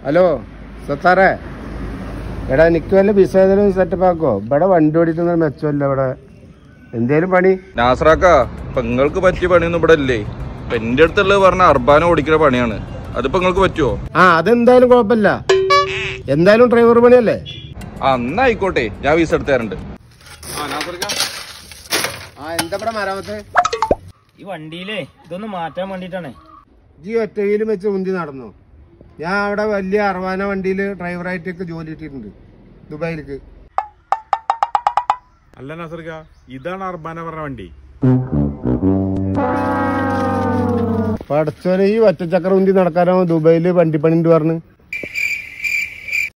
hello സത്താറേ എടാ എനിക്ക് വല്ല ബിസ് ഏതെങ്കിലും സെറ്റപ്പ് ആക്കോ ഇവിടെ വണ്ടി ഓടിക്കുന്ന മെച്ചമല്ല ഇവിടെ എന്തേലും പണി നാസറാക്ക ഇപ്പൊ നിങ്ങൾക്ക് പറ്റിയ പണിയൊന്നും ഇവിടെ ഇല്ലേ ഇപ്പൊ എന്റെ അടുത്തുള്ളത് പറഞ്ഞ അർബാന ഓടിക്കുന്ന പണിയാണ് അതിപ്പോ നിങ്ങൾക്ക് പറ്റുമോ ആ അതെന്തായാലും കുഴപ്പമില്ല എന്തായാലും ഡ്രൈവർ പണിയല്ലേ ആ എന്നാ ആയിക്കോട്ടെ ഞാൻ വീസ എടുത്ത് തരണ്ട് ആ എന്താ ഇവിടെ മരാമത്തെ ഈ വണ്ടിയിലേ ഇതൊന്ന് മാറ്റാൻ വേണ്ടിട്ടാണ് ജി ഒറ്റയിലും വെച്ച് മുന്തി നടന്നു ഞാൻ അവിടെ വലിയ അർവാന വണ്ടിയിൽ ഡ്രൈവറായിട്ടൊക്കെ ജോലി കിട്ടിയിട്ടുണ്ട് ദുബായിലേക്ക് അല്ല നസർക്ക ഇതാണ് അർബാന പറഞ്ഞ വണ്ടി പഠിച്ചോനെ ഈ ഒറ്റച്ചക്ര ഉന്തി നടക്കാനോ ദുബായില് വണ്ടിപ്പണിണ്ട് പറഞ്ഞ്